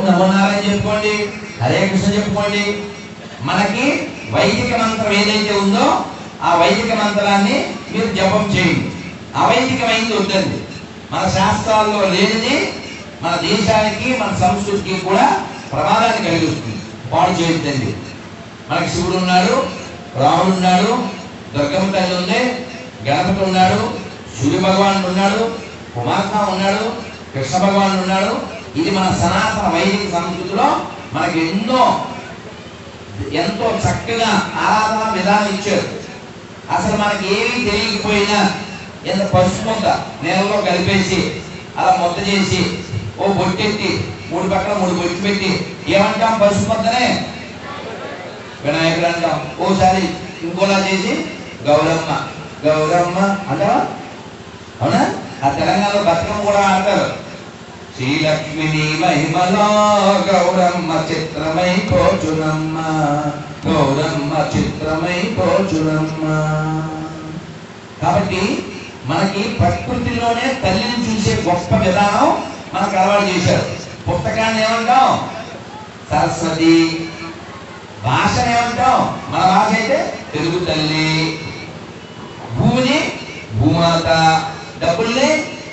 నమో నారాయణ చెప్పుకోండి హరే కృష్ణ చెప్పుకోండి మనకి వైదిక మంత్రం ఏదైతే ఉందో ఆ వైదిక మంత్రాన్ని మీరు జపం చేయండి అవైదికమైంది వద్దండి మన శాస్త్రాల్లో లేనిది మన దేశానికి మన సంస్కృతికి కూడా ప్రమాదాన్ని కలిగిస్తుంది పాడు చేయొద్దండి మనకి శివుడు ఉన్నాడు రాముడు ఉన్నాడు దుర్గమ్మ తల్లి ఉంది గణపతి ఉన్నాడు సూర్య భగవానుడు ఉన్నాడు కుమార్త ఉన్నాడు కృష్ణ భగవానుడు ఉన్నాడు ఇది మన సనాతన వైదిక సంస్కృతిలో మనకి ఎన్నో ఎంతో చక్కగా ఆరాధన విధానం ఇచ్చారు అసలు మనకి ఏమీ తెలియకపోయినా ఎంత పసుపు ముద్ద నేలలో కలిపేసి అలా ముద్ద చేసి ఓ బొట్టెట్టి మూడు పక్కన మూడు బొట్టు పెట్టి ఏమంటాం పసుపు ముద్దనే వినాయకుడు అంటాం ఓసారి ఇంకోలా చేసి గౌరమ్మ గౌరమ్మ అంటావా అవునా ఆ తెలంగాణలో బతుకమ్మ కూడా ఆడతారు శ్రీలక్ష్మిని మహిమలో గౌరమ్మ చిత్రమై పోచునమ్మ గౌరమ్మ చిత్రమై పోచునమ్మ కాబట్టి మనకి ప్రకృతిలోనే తల్లిని చూసే గొప్ప విధానం మనకు అలవాటు చేశారు పుస్తకాన్ని ఏమంటాం సరస్వతి భాషను ఏమంటాం మన భాష అయితే తెలుగు తల్లి భూమిని భూమాత డబ్బుల్ని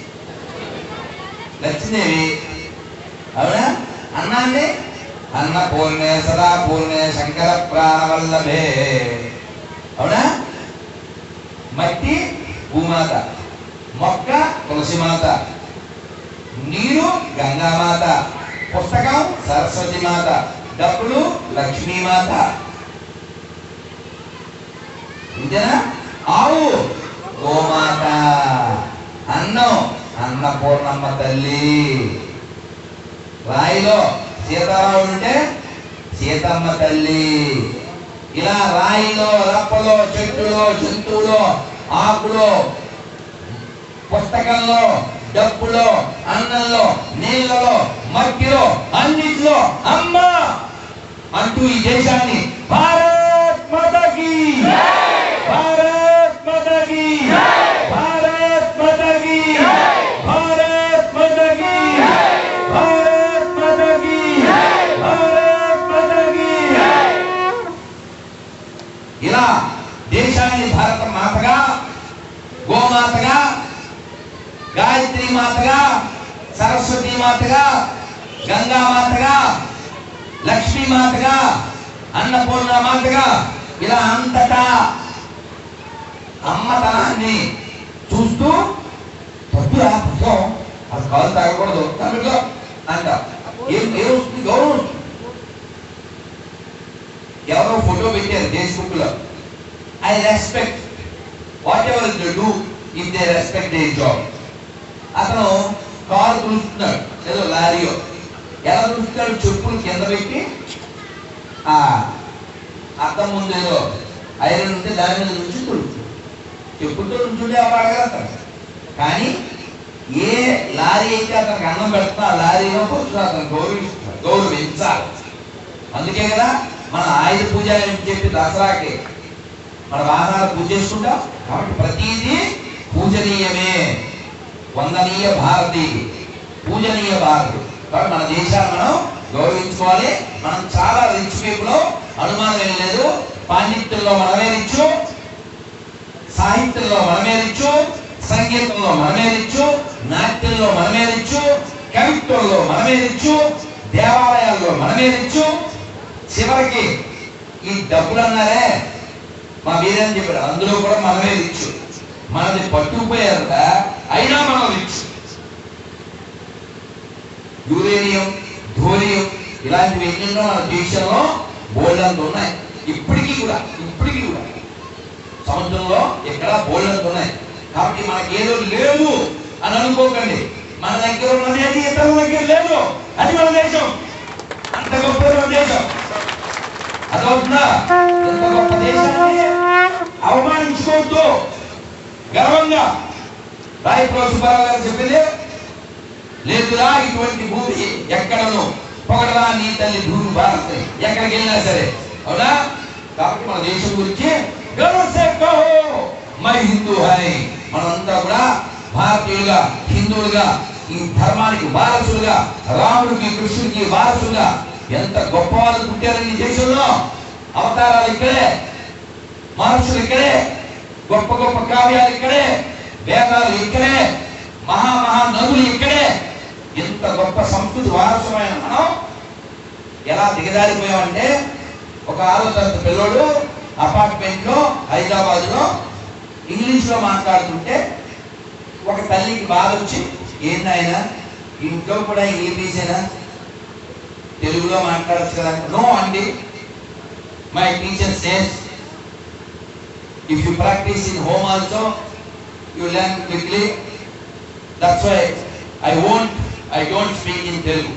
లక్ష్మీదేవి అవునా అన్నాన్ని అన్న పూర్ణే సదా పూర్ణే శంకర ప్రాణవల్లభే అవునా మట్టి భూమాత మొక్క తులసిమాత నీరు గంగామాత పుస్తకం సరస్వతి మాత డబ్బులు లక్ష్మీమాత ఇంతేనా ఆవు గోమాత అన్నం అన్నపూర్ణమ్మ తల్లి రాయిలో సీతారాముడు ఉంటే సీతమ్మ తల్లి ఇలా రాయిలో రప్పలో చెట్టులో జంతువులో ఆకులో పుస్తకంలో డబ్బులో అన్నంలో నీళ్ళలో మట్టిలో అన్నిట్లో అమ్మ అంటూ ఈ దేశాన్ని భారత్ మాతకి భారత్ మాతకి భారత్ మాతకి భారత్ మాతకి భారత్ మాతకి భారత్ మాతకి ఇలా దేశాన్ని భారత మాతగా గోమాతగా గాయత్రి మాతగా సరస్వతి మాతగా గంగా మాతగా లక్ష్మీ మాతగా అన్నపూర్ణ మాతగా ఇలా అంతటా అమ్మతనాన్ని చూస్తూ తప్పురా పుస్తకం అది కాలు తాగకూడదు తమిళలో అంట ఏం ఏమొస్తుంది గౌరవం వస్తుంది. ఎవరో ఫోటో పెట్టారు ఫేస్బుక్ లో I respect whatever they do if they respect they job అతను కారు తులుస్తున్నాడు ఏదో లారీయో ఎలా తులుస్తున్నాడు చెప్పులు కింద పెట్టి ఆ అద్దం ముందు ఏదో ఐరన్ ఉంటే దాని మీద నుంచి తులుస్తున్నాడు చెప్పులతో నుంచుంటే ఆ పడగలుగుతాడు కానీ ఏ లారీ అయితే అతనికి అన్నం పెడుతున్నా ఆ లారీలో పరుచు అతను గౌరవిస్తున్నాడు గౌరవించాలి అందుకే కదా మన ఆయుధ పూజ అని చెప్పి దసరాకి మన వాహనాలు పూజ చేసుకుంటాం కాబట్టి ప్రతిదీ పూజనీయమే వందనీయ భారతి పూజనీయ భారతి కాబట్టి మన దేశాన్ని మనం గౌరవించుకోవాలి మనం చాలా రిచ్ పీపుల్ అనుమానం ఏం లేదు పాండిత్యంలో మనమే రిచ్చు సాహిత్యంలో మనమే రిచ్చు సంగీతంలో మనమే రిచ్చు నాట్యంలో మనమే రిచ్చు కవిత్వంలో మనమే రిచ్చు దేవాలయాల్లో మనమే రిచ్చు చివరికి ఈ డబ్బులు అన్నారే మా వీరని చెప్పాడు అందులో కూడా మనమే రిచ్చు మనది పట్టుకుపోయారట అయినా మనం రిచ్చు యురేనియం ధోనియం ఇలాంటివి ఎన్నెన్నో మన దేశంలో బోల్డంత ఉన్నాయి ఇప్పటికీ కూడా ఇప్పటికీ కూడా సముద్రంలో ఎక్కడ బోల్డంత ఉన్నాయి కాబట్టి మనకి ఏదో లేదు అని అనుకోకండి మన దగ్గర ఉన్నది ఇతరుల దగ్గర లేదు అది మన దేశం అంత గొప్ప మన దేశం అదవుతుందా ఎంత గొప్ప దేశాన్ని అవమానించుకోవద్దు గర్వంగా రాయపురం సుబ్బారావు గారు చెప్పింది లేదురా ఇటువంటి భూమి ఎక్కడను పొగడరా నీ తల్లి భూమి భారత్ ఎక్కడికి వెళ్ళినా సరే అవునా కాబట్టి మన దేశం గురించి గర్వం సే కహో మై హిందూ హై మనంతా కూడా భారతీయులుగా హిందువులుగా ఈ ధర్మానికి వారసులుగా రాముడికి కృష్ణుడికి వారసులుగా ఎంత గొప్ప వాళ్ళు పుట్టారు ఈ దేశంలో అవతారాలు ఇక్కడే మహర్షులు ఇక్కడే గొప్ప గొప్ప కావ్యాలు ఇక్కడే వేదాలు ఇక్కడే మహా మహా నదులు ఇక్కడే ఇంత గొప్ప సంస్కృతి వారసమైన మనం ఎలా దిగజారిపోయామంటే ఒక ఆరో తరగతి పిల్లోడు అపార్ట్మెంట్ లో హైదరాబాద్ లో ఇంగ్లీష్ లో మాట్లాడుతుంటే ఒక తల్లికి బాధ వచ్చి ఏందాయన ఇంట్లో కూడా ఇంగ్లీషేనా తెలుగులో మాట్లాడచ్చు కదా నో అండి my teacher says if you practice in home also you learn quickly that's why I won't I don't speak in Telugu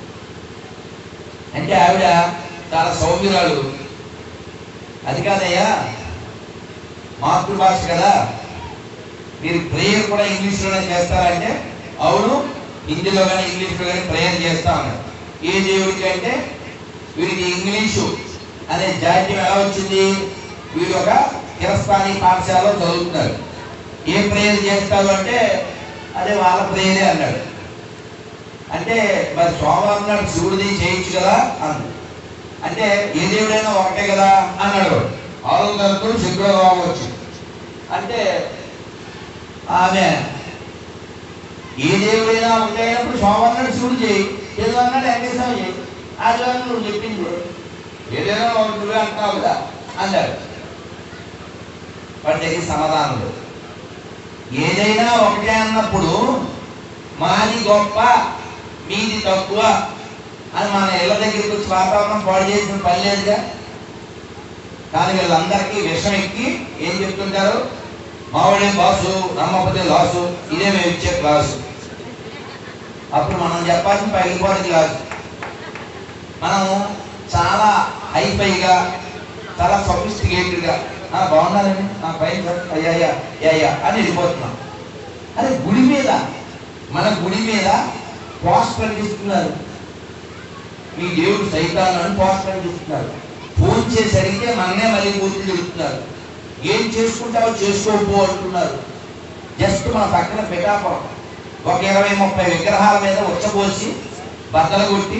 అంటే ఆవిడ చాలా సౌమ్యురాలు అది కాదయ్యా మాతృభాష కదా మీరు ప్రేయర్ కూడా ఇంగ్లీష్లోనే చేస్తారంటే అవును హిందీలో కానీ ఇంగ్లీష్లో కానీ ప్రేయర్ చేస్తా ఉన్నారు ఏ దేవుడికి అంటే వీడికి ఇంగ్లీషు అనే జాడ్యం ఎలా వచ్చింది వీడు ఒక కిరస్థానీ పాఠశాలలో చదువుతున్నారు ఏ ప్రేయర్ చేస్తాడు అంటే అదే వాళ్ళ ప్రేయరే అన్నాడు అంటే మరి సోమవారం నాడు శివుడిది చేయొచ్చు కదా అన్నాడు అంటే ఏ దేవుడైనా ఒకటే కదా అన్నాడు వాడు. ఆరో తరగతులు శుక్రవారం వచ్చి అంటే ఆమె ఏ దేవుడైనా ఒకటే అయినప్పుడు సోమవారం నాడు శివుడు చేయి ఏదో అన్నాడు వెంకటేశ్వర చేయి ఆదివారం నువ్వు చెప్పింది ఏదైనా ఒకటి నువ్వే అంటున్నావు కదా అన్నాడు వాడి దగ్గర సమాధానం లేదు ఏదైనా ఒకటే అన్నప్పుడు మాది గొప్ప మీది తక్కువ అని మన ఇళ్ళ దగ్గరికి వచ్చి వాతావరణం పాడు చేసిన పని లేదుగా కానీ వీళ్ళందరికీ విషం ఎక్కి ఏం చెప్తుంటారు మావాడే బాసు నమ్మకపోతే లాసు ఇదే మేము ఇచ్చే క్లాసు అప్పుడు మనం చెప్పాల్సిన పగిలిపోయిన క్లాసు మనం చాలా హైఫైగా చాలా సొఫిస్టికేటెడ్గా బాగున్నారండి ఆ, పైన సార్ అయ్యా అయ్యా అయ్యా, అయ్యా అని వెళ్ళిపోతున్నాం అదే గుడి మీద మన గుడి మీద పోస్టర్ అంటిస్తున్నారు మీ దేవుడు సైతాన్ అని పోస్టర్ అంటిస్తున్నారు ఫోన్ చేసి అడిగితే మననే మళ్ళీ పూర్తి చెబుతున్నారు ఏం చేసుకుంటావో చేసుకోపో అంటున్నారు జస్ట్ మన పక్కన పిఠాపురం ఒక ఇరవై ముప్పై విగ్రహాల మీద ఉచ్చపోసి బద్దలు కొట్టి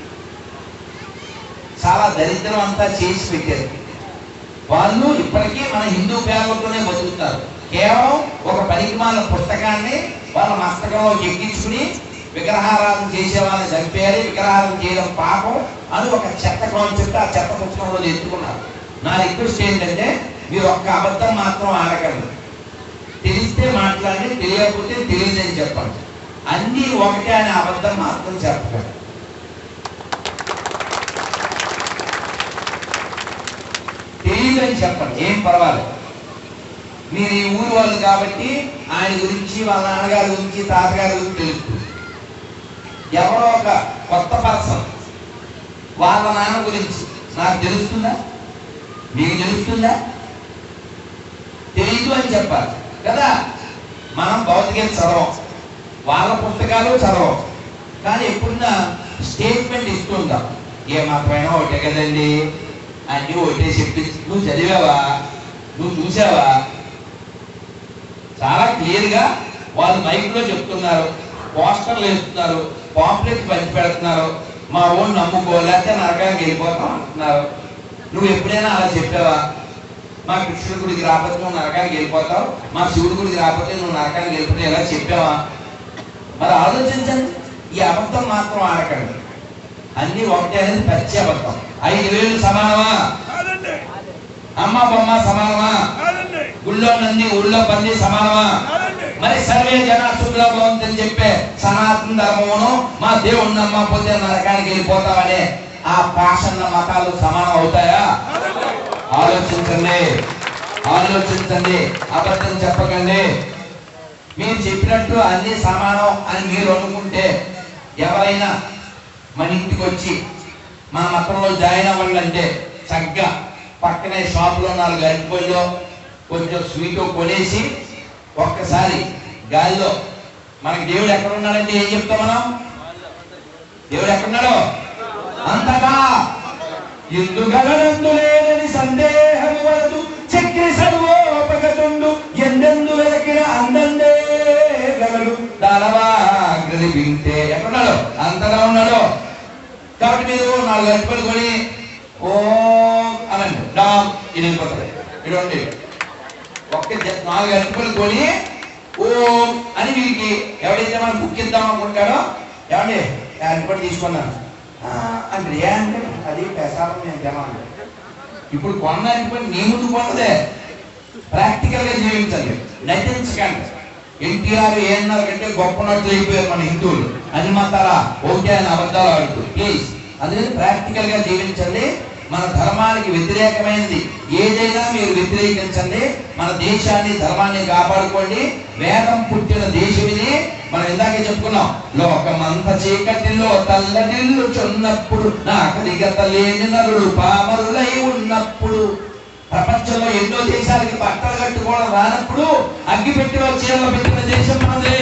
చాలా దరిద్రం అంతా చేసి పెట్టారు వాళ్ళు ఇప్పటికీ మన హిందూ పేర్లతోనే బతుకుతారు కేవలం ఒక పనికిమాల పుస్తకాన్ని వాళ్ళ మస్తకంలో ఎక్కించుకుని విగ్రహారాధన చేసే వాళ్ళని చంపేయాలి విగ్రహారాధన చేయడం పాపం అని ఒక చెత్త కాన్సెప్ట్ ఆ చెత్త పుస్తకంలో ఎత్తుకున్నారు నా రిక్వెస్ట్ ఏంటంటే మీరు ఒక్క అబద్ధం మాత్రం ఆడకండి తెలిస్తే మాట్లాడండి తెలియకపోతే తెలియదని చెప్పండి అన్నీ ఒకటే అనే అబద్ధం మాత్రం చెప్పకండి తెలియదని చెప్పండి ఏం పర్వాలేదు మీరు ఈ ఊరు వాళ్ళు కాబట్టి ఆయన గురించి వాళ్ళ నాన్నగారి గురించి తాతగారి గురించి తెలుస్తుంది ఎవరో ఒక కొత్త పర్సన్ వాళ్ళ నాన్న గురించి నాకు తెలుస్తుందా మీకు తెలుస్తుందా తెలియదు అని చెప్పాలి కదా మనం భౌతికం చదవం వాళ్ళ పుస్తకాలు చదవం కానీ ఎప్పుడున్నా స్టేట్మెంట్ ఇస్తుంటాం ఏ మాత్రమైనా ఒకటే కదండి అన్నీ ఒకటే చెప్పి నువ్వు చదివావా నువ్వు చూసావా చాలా క్లియర్ గా వాళ్ళు మైక్ లో చెప్తున్నారు పోస్టర్లు వేస్తున్నారు పాంప్లెట్ పంచి పెడుతున్నారు మా ఓన్ నమ్ముకో లేకపోతే నరకానికి వెళ్ళిపోతాం అంటున్నారు నువ్వు ఎప్పుడైనా అలా చెప్పావా మా కృష్ణుడి గుడికి రాకపోతే నువ్వు నరకానికి వెళ్ళిపోతావు మా శివుడి గుడికి రాకపోతే నువ్వు నరకానికి వెళ్ళిపోతే ఎలా చెప్పావా మరి ఆలోచించండి ఈ అబద్ధం మాత్రం ఆడకండి అన్ని ఒకటే అనేది పచ్చి అబద్ధం ఐదు వేలు సమానమా కాదండి అమ్మ బొమ్మ సమానమా కాదండి గుళ్ళో నంది ఊళ్ళో పంది సమానమా కాదండి మరి సర్వే జన శుద్ధుల భవంతని చెప్పే సనాతన ధర్మమును మా దేవుణ్ణి నమ్మకపోతే నరకానికి వెళ్ళిపోతామనే ఆ పాషణ మతాలు సమానం అవుతాయా కాదండి ఆలోచించండి ఆలోచించండి అబద్ధం చెప్పకండి మీరు చెప్పినట్టు అన్ని సమానం అని మీరు అనుకుంటే ఎవరైనా మన ఇంటికి వచ్చి మా మతంలో జాయిన్ అవ్వాలంటే చక్కగా పక్కనే షాపులో నాలుగు అరటిపళ్ళు కొంచెం స్వీట్ కొనేసి ఒక్కసారి గాలిలో మనకి దేవుడు ఎక్కడ ఉన్నాడంటే ఏం చెప్తాం మనం దేవుడు ఎక్కడున్నాడు అంతటా ఎందుగలనందు లేదని సందేహం వలదు చక్రి సర్వోపగతుండు ఎందెందు వెలకిన అందందే గలడు దానవాగ్రది వింటే ఎక్కడున్నాడు అంతగా ఉన్నాడు కాబట్టి మీరు నాలుగు అరటిపళ్ళు కొని ఓ అనండి డామ్ ఇది వెళ్ళిపోతుంది ఇటువంటి ఒక్క జ- నాలుగు అరటిపళ్ళు కొని ఓం అని వీరికి ఎవడైతే మనం బుక్ ఇద్దాం అనుకుంటాడో ఏమండి ఈ అరటిపళ్ళు తీసుకున్నాను "ఆ," అంటే ఏ అంటే అది పెసారం నేను జమాను ఇప్పుడు కొన్న అరటిపళ్ళు నీ ముందు కొన్నదే ప్రాక్టికల్ గా జీవించాలి నటించకండి ఎన్టీఆర్ ఏఎన్ఆర్ కంటే గొప్ప నటులు అయిపోయారు మన హిందువులు అని మతారా ఓకే అని అబద్ధాలు ఆడుతూ ప్లీజ్ అందుకని ప్రాక్టికల్ గా జీవించండి మన ధర్మానికి వ్యతిరేకమైనది ఏదైనా మీరు వ్యతిరేకించండి మన దేశాన్ని ధర్మాన్ని కాపాడుకోండి వేదం పుట్టిన దేశం ఇది మనం ఇందాకే చెప్పుకున్నాం లోకమంత చీకటిలో తల్లడిల్లు చున్నప్పుడు నాకలిగత లేని నరుడు పామరులై ఉన్నప్పుడు ప్రపంచంలో ఎన్నో దేశాలకి బట్టలు కట్టుకోవడం రానప్పుడు అగ్గి పెట్టి వాళ్ళ చీరలో పెట్టిన దేశం మనది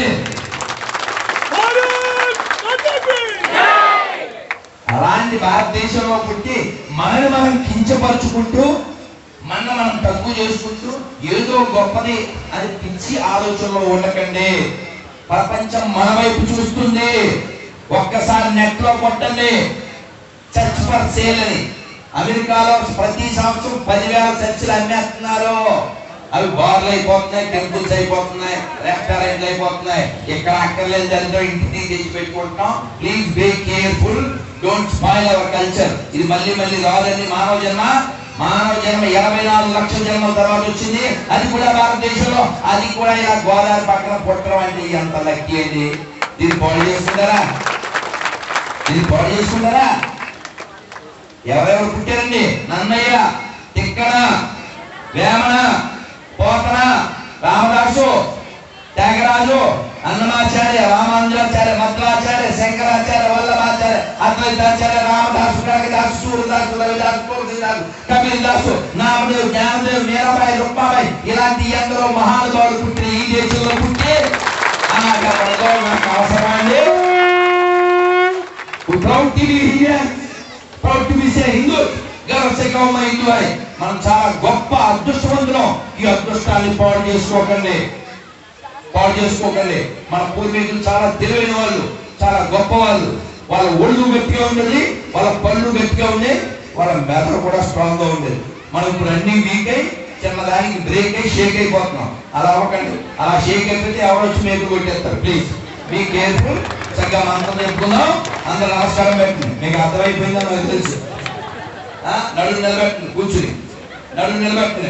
అలాంటి భారతదేశంలో పుట్టి మనని మనం కించపరుచుకుంటూ మన మనం తక్కువ చేసుకుంటూ ఏదో గొప్పది అని పిచ్చి ఆలోచనలో ఉండకండి ప్రపంచం మన వైపు చూస్తుంది ఒక్కసారి నెట్ లో కొట్టండి చర్చ్ ఫర్ సేల్ అని అమెరికాలో ప్రతి సంవత్సరం పదివేల చర్చిలు అమ్మేస్తున్నారు అవి బార్లు అయిపోతున్నాయి టెంపుల్స్ అయిపోతున్నాయి రెస్టారెంట్లు అయిపోతున్నాయి ఇక్కడ అక్కర్లేదు దాంతో ఇంటికి తెచ్చి పెట్టుకుంటున్నాం please be careful don't spoil our culture ఇది మళ్ళీ మళ్ళీ రాదండి మానవ జన్మ మానవ జన్మ ఇరవై నాలుగు లక్షల జన్మల తర్వాత వచ్చింది అది కూడా భారతదేశంలో అది కూడా ఇలా గోదావరి పక్కన పుట్టడం అంటే ఎంత లక్కీ అండి దీన్ని పాడు చేసుకుంటారా దీన్ని పాడు చేసుకుంటారా ఎవరెవరు పుట్టారండి నన్నయ్య తిక్కన వేమన పోతన రామదాసు త్యాగరాజు అన్నమాచార్య రామానుజాచార్య మధ్వాచార్య శంకరాచార్య వల్లభాచార్య అద్వైతాచార్య రామదాసు కనకదాసు సూర్యదాసు రవిదాసు తులసిదాసు కబీర్ దాసు నామదేవ్ జ్ఞానదేవ్ మీరాబాయి రుక్మాబాయి ఇలాంటి ఎందరో మహానుభావులు పుట్టిన ఈ దేశంలో పుట్టి అలాగా మనతో మనకు అవసరమా అండి proud to be here proud to be say Hindu గర్వశకమైన హిందూ అని మనం చాలా గొప్ప అదృష్టవంతులం ఈ అదృష్టాన్ని పాడు చేసుకోకండి పాడు చేసుకోకండి మన పూర్వీకులు చాలా తెలివైన వాళ్ళు చాలా గొప్ప వాళ్ళు వాళ్ళ ఒళ్ళు గట్టిగా ఉండేది వాళ్ళ పళ్ళు గట్టిగా ఉండేది వాళ్ళ మెదడు కూడా స్ట్రాంగ్ గా ఉండేది మనం ఇప్పుడు అన్ని వీక్ అయి చిన్నదానికి బ్రేక్ అయి షేక్ అయిపోతున్నాం అలా అవ్వకండి అలా షేక్ అయిపోతే ఎవరు వచ్చి మేకులు కొట్టేస్తారు ప్లీజ్ బీ కేర్ఫుల్ చక్కగా మంత్రం చెప్పుకుందాం అందరూ నమస్కారం పెట్టండి మీకు అర్థమైపోయిందని నాకు తెలుసు ఆ, నడుము నిలబెట్టండి కూర్చుని నడుము నిలబెట్టండి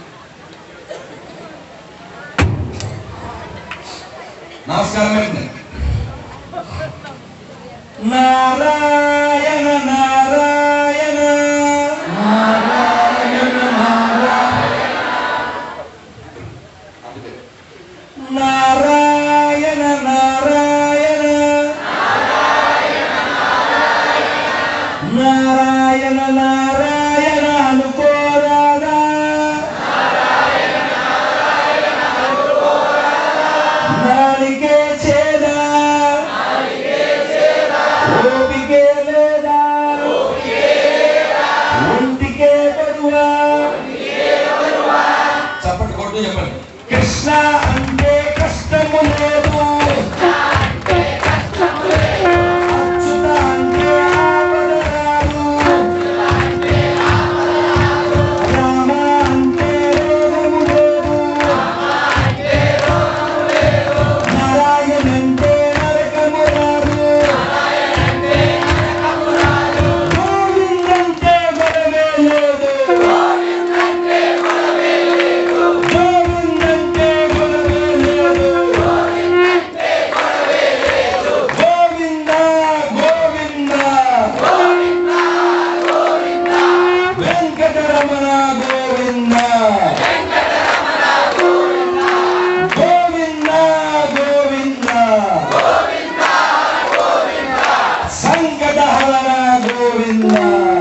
నమస్కారం పెట్టండి నారాయణ నారాయణ నారాయణ నారాయణ నారాయణ నారాయణ అనుకోరాదా నాలికే చేదా ఓపికే లేదా ఒంటికే బరువా చప్పటి కొడుతూ చెప్పండి కృష్ణ అంటే కష్టము లేదు అచ్యుత అంటే ఆపద రాదు. రామ అంటే రోగము లేదు. నారాయణ అంటే నరకము రాదు. గోవిందంటే గొడవే లేదు. గోవిందంటే గొడవే లేదు. గోవింద గోవింద వెంకటరమణ గోవింద గోవింద గోవింద సంకటహరణ గోవింద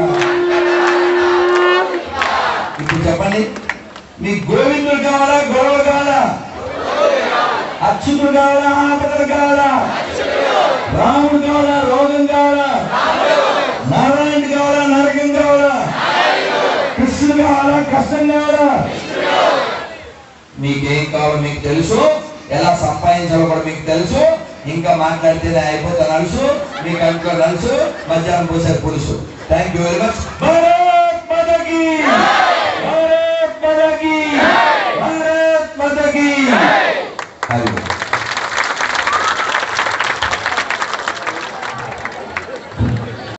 ఇప్పుడు చెప్పండి మీ గోవిందుడు కావాలా గొడవలు కావాలా అచ్యుతుడు కావాలా ఆపదలు కావాలా రాముడు కావాలా రోగం కావాలా నారాయణ కావాలా నరకం కావాలా కృష్ణుడు కావాలా కష్టం కావాలా మీకేం కావాలో మీకు తెలుసు ఎలా సంపాదించాలో కూడా మీకు తెలుసు ఇంకా మాట్లాడితేనే అయిపోతా నలుసు మీకు అనుకో నలుసు మధ్యాహ్నం పోసారు పులుసు థ్యాంక్ యూ వెరీ మచ్